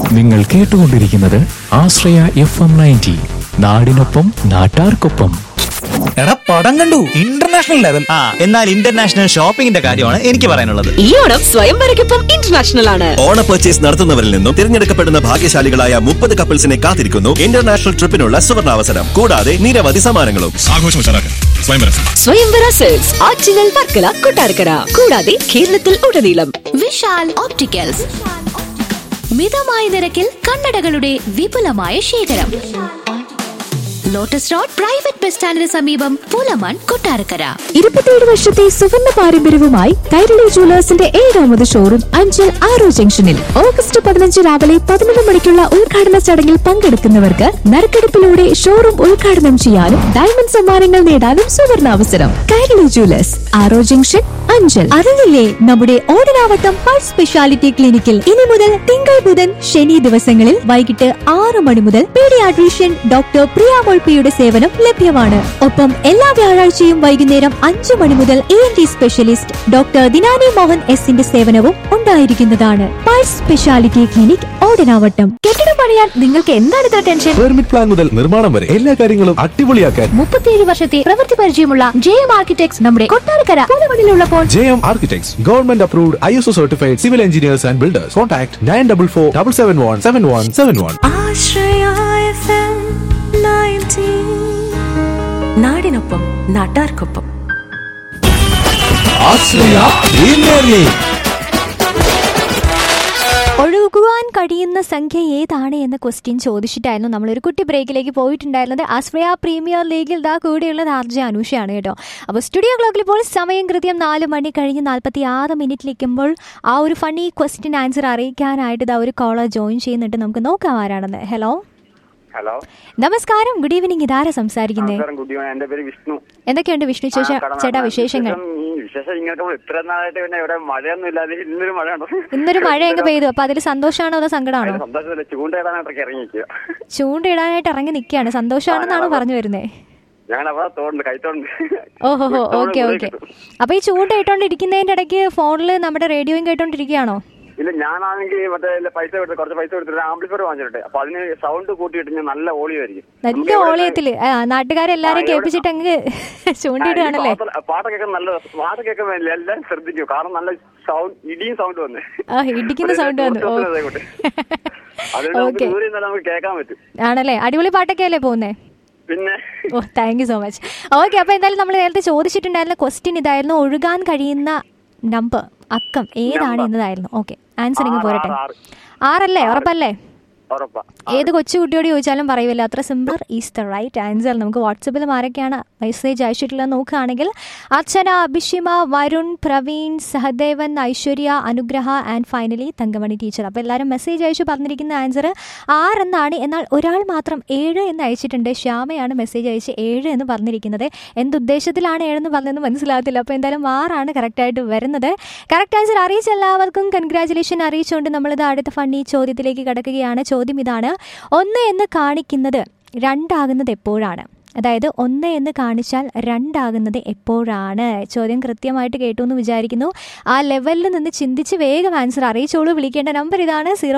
നിങ്ങൾ കേട്ടുകൊണ്ടിരിക്കുന്നത് ആശ്രയ F M ninety നാടിനൊപ്പം നാട്ടാർക്കൊപ്പം എടാ പടം കണ്ടു ഇന്റർനാഷണൽ ലെവൽ ആ എന്നാൽ ഇന്റർനാഷണൽ ഷോപ്പിംഗിന്റെ കാര്യമാണ് എനിക്ക് പറയാനുള്ളത് ഈ ഓണം സ്വയംവരയ്ക്കൊപ്പം ഇന്റർനാഷണൽ ആണ് ഓണ പർച്ചേസ് നടത്തുന്നവരിൽ നിന്നും തിരഞ്ഞെടുക്കപ്പെടുന്ന ഭാഗ്യശാലികളായ മുപ്പത് കപ്പിൾസിനെ കാത്തിരിക്കുന്നു ഇന്റർനാഷണൽ ട്രിപ്പിനുള്ള സുവർണാവസരം കൂടാതെ നിരവധി സമ്മാനങ്ങളും ആഘോഷം ഉഷാറാക്കാൻ സ്വയംവരം സ്വയംവര സെൽസ് ആറ്റിങ്ങൽ വർക്കല കൊട്ടാരക്കര കൂടാതെ കേരളത്തിൽ ഉടനീളം വിശാൽ ഓപ്റ്റിക്കൽസ് മിതമായ നിരക്കിൽ കണ്ണടകളുടെ വിപുലമായ ശേഖരം ലോട്ടസ് റോഡ് പ്രൈവറ്റ് ബസ് സ്റ്റാൻഡിന് സമീപം പുലമൺ കൊട്ടാരക്കര ഇരുപത്തിയേഴ് വർഷത്തെ സുവർണ പാരമ്പര്യവുമായി കൈരളി ജുവലേഴ്സിന്റെ ഏഴാമത് ഷോറൂം അഞ്ചൽ ആറോ ജംഗ്ഷനിൽ ഓഗസ്റ്റ് പതിനഞ്ച് രാവിലെ പതിനൊന്ന് മണിക്കുള്ള ഉദ്ഘാടന ചടങ്ങിൽ പങ്കെടുക്കുന്നവർക്ക് നറുക്കെടുപ്പിലൂടെ ഷോറൂം ഉദ്ഘാടനം ചെയ്യാനും ഡയമണ്ട് സമ്മാനങ്ങൾ നേടാനും സുവർണാവസരം കൈരളി ജുവലേഴ്സ് ആറോ ജംഗ്ഷൻ അഞ്ചൽ അറിഞ്ഞില്ലേ നമ്മുടെ ഓടനാവട്ടം പൾസ് സ്പെഷ്യാലിറ്റി ക്ലിനിക്കിൽ ഇനി മുതൽ തിങ്കൾ ബുധൻ ശനി ദിവസങ്ങളിൽ വൈകിട്ട് ആറ് മണി മുതൽ പീഡിയാട്രീഷ്യൻ ഡോക്ടർ പ്രിയ മൊൾപ്പിയുടെ സേവനം ലഭ്യമാണ് ഒപ്പം എല്ലാ വ്യാഴാഴ്ചയും വൈകുന്നേരം അഞ്ചു മണി മുതൽ E N T specialist doctor Dinani Mohan എസിന്റെ സേവനവും ഉണ്ടായിരിക്കുന്നതാണ് പൾസ് സ്പെഷ്യാലിറ്റി ക്ലിനിക് ഓടനാവട്ടം കെട്ടിടം പണിയാൻ നിങ്ങൾക്ക് എന്താണ് ഇത്ര ടെൻഷൻ പെർമിറ്റ് പ്ലാൻ മുതൽ നിർമ്മാണം വരെ എല്ലാ കാര്യങ്ങളും അടിപൊളിയാക്കാൻ മുപ്പത്തിയേഴ് വർഷത്തെ പ്രവൃത്തി പരിചയമുള്ള ജെ എം ആർക്കിടെക്ട്സ് നമ്മുടെ കൊട്ടാരക്കര പുതുമണിലുള്ളപ്പോൾ J M architects government approved I S O certified civil engineers and builders contact nine double four double seven one seven one seven one നാടിനൊപ്പം നാട്ടാർക്കൊപ്പം ഒഴുകുവാൻ കഴിയുന്ന സംഖ്യ ഏതാണ് എന്ന ക്വസ്റ്റ്യൻ ചോദിച്ചിട്ടായിരുന്നു നമ്മളൊരു കുട്ടി ബ്രേക്കിലേക്ക് പോയിട്ടുണ്ടായിരുന്നത് ആശ്രയ പ്രീമിയർ ലീഗിൽ ദാ കൂടെയുള്ളത് ആർ ജെ അനുഷയാണ് കേട്ടോ അപ്പോൾ സ്റ്റുഡിയോ ക്ലോക്കിൽ ഇപ്പോൾ സമയം കൃത്യം നാല് മണി കഴിഞ്ഞ് നാൽപ്പത്തി ആറ് മിനിറ്റിലേക്കുമ്പോൾ ആ ഒരു ഫണ്ണി ക്വസ്റ്റ്യൻ ആൻസർ അറിയിക്കാനായിട്ട് ഇതാ ഒരു കോളർ ജോയിൻ ചെയ്യുന്നുണ്ട് നമുക്ക് നോക്കാം ആരാണെന്ന് ഹലോ ഹലോ നമസ്കാരം ഗുഡ് ഈവനിങ് ഇതാരാ സംസാരിക്കുന്നത് നമസ്കാരം ഗുഡ് ഈവനിങ് എന്റെ പേര് വിഷ്ണു എന്തൊക്കെയുണ്ട് വിഷ്ണു ചേച്ച ആ, കടന്നാ- ചേട്ടാ വിശേഷങ്ങൾ വിശേഷം, ഈ വിശേഷം ഇങ്ങോട്ട് ഇത്ര നാളായിട്ട് പിന്നെ ഇവിടെ മഴയൊന്നും ഇല്ലാതെ ഇന്നൊരു മഴയുണ്ടോ ഇന്നൊരു മഴയൊക്കെ പെയ്തു അപ്പൊ അതിൽ സന്തോഷമാണോ അതോ സങ്കടമാണോ സന്തോഷത്തില്ല ചൂണ്ടയിടാനായിട്ടൊക്കെ ഇറങ്ങിക്കുക ചൂണ്ടയിടാനായിട്ട് ഇറങ്ങി നിൽക്കുകയാണ് സന്തോഷമാണെന്നാണ് പറഞ്ഞു വരുന്നത് ഞങ്ങൾ അവിടെ തോണ്ട് കൈത്തോണ്ട് ഓഹോ ഓക്കെ ഓക്കെ അപ്പൊ ഈ ചൂണ്ട ഇട്ടോണ്ടിരിക്കുന്നതിന്റെ ഇടയ്ക്ക് ഫോണിൽ നമ്മുടെ റേഡിയോയും കേട്ടോണ്ടിരിക്കുകയാണോ ഇല്ല ഞാനാണെങ്കിൽ മറ്റേ ഇല്ല പൈസ കൊടുത്ത് കുറച്ച് പൈസ കൊടുത്തിട്ട് ആംപ്ലിഫയർ വാങ്ങിച്ചിട്ടുണ്ട് അപ്പൊ അതിന് സൗണ്ട് കൂട്ടിയിട്ട് ഞാൻ നല്ല ഓളിയായിരിക്കും നല്ല ഓളയത്തില് ആ, നാട്ടുകാരെല്ലാരും കേൾപ്പിച്ചിട്ട് അങ്ങ് ചൂണ്ടിയിടുകയാണല്ലേ പാട്ടൊക്കെ നല്ല പാട്ടൊക്കെ എല്ലാരും ശ്രദ്ധിക്കും കാരണം നല്ല സൗണ്ട് ഇടിയും സൗണ്ട് വന്ന് ആ ഇടിക്കുന്ന സൗണ്ട് വന്നു ഓ അതുകൊണ്ട് നമുക്ക് Okay. ദൂരെ നിന്നാലും നമുക്ക് കേൾക്കാൻ പറ്റും ആണല്ലേ അടിപൊളി പാട്ടൊക്കെ അല്ലേ പോകുന്നേ പിന്നെ oh thank you so much okay അപ്പൊ എന്തായാലും നമ്മൾ നേരത്തെ ചോദിച്ചിട്ടുണ്ടായിരുന്ന ക്വസ്റ്റ്യൻ ഇതായിരുന്നു ഒഴുകാൻ കഴിയുന്ന നമ്പർ അക്കം ഏതാണ് Number. എന്നതായിരുന്നു ഓക്കെ ആൻസർ ഇങ്ങ് ആറ്, പോരട്ടെ ആറ്, ആറല്ലേ ഉറപ്പല്ലേ ഉറപ്പാ ഏത് കൊച്ചുകുട്ടിയോട് ചോദിച്ചാലും പറയൂല അത്ര simple is the right answer നമുക്ക് വാട്സപ്പിൽ ആരൊക്കെയാണ് മെസ്സേജ് അയച്ചിട്ടുള്ളത് നോക്കുകയാണെങ്കിൽ അർച്ചന അഭിഷിമ വരുൺ പ്രവീൺ സഹദേവൻ ഐശ്വര്യ അനുഗ്രഹ ആൻഡ് ഫൈനലി തങ്കമണി ടീച്ചർ അപ്പോൾ എല്ലാവരും മെസ്സേജ് അയച്ചു പറഞ്ഞിരിക്കുന്ന ആൻസർ ആറ് എന്നാണ് എന്നാൽ ഒരാൾ മാത്രം ഏഴ് എന്ന് അയച്ചിട്ടുണ്ട് ശ്യാമയാണ് മെസ്സേജ് അയച്ച് ഏഴ് എന്ന് പറഞ്ഞിരിക്കുന്നത് എന്തുദ്ദേശത്തിലാണ് ഏഴെന്ന് പറഞ്ഞതെന്ന് മനസ്സിലാകത്തില്ല അപ്പോൾ എന്തായാലും ആറാണ് കറക്റ്റായിട്ട് വരുന്നത് കറക്റ്റ് ആൻസർ അറിയിച്ച എല്ലാവർക്കും കൺഗ്രാചുലേഷൻ അറിയിച്ചുകൊണ്ട് നമ്മളിത് അടുത്ത ഫണ്ണി ചോദ്യത്തിലേക്ക് കടക്കുകയാണ് ചോദ്യം ഇതാണ് ഒന്ന് എന്ന് കാണിക്കുന്നത് രണ്ടാകുന്നത് എപ്പോഴാണ് അതായത് ഒന്ന് എന്ന് കാണിച്ചാൽ രണ്ടാകുന്നത് എപ്പോഴാണ് ചോദ്യം കൃത്യമായിട്ട് കേട്ടു എന്ന് വിചാരിക്കുന്നു ആ ലെവലിൽ നിന്ന് ചിന്തിച്ച് വേഗം ആൻസർ അറിയിച്ചോളൂ വിളിക്കേണ്ട നമ്പർ ഇതാണ് സീറോ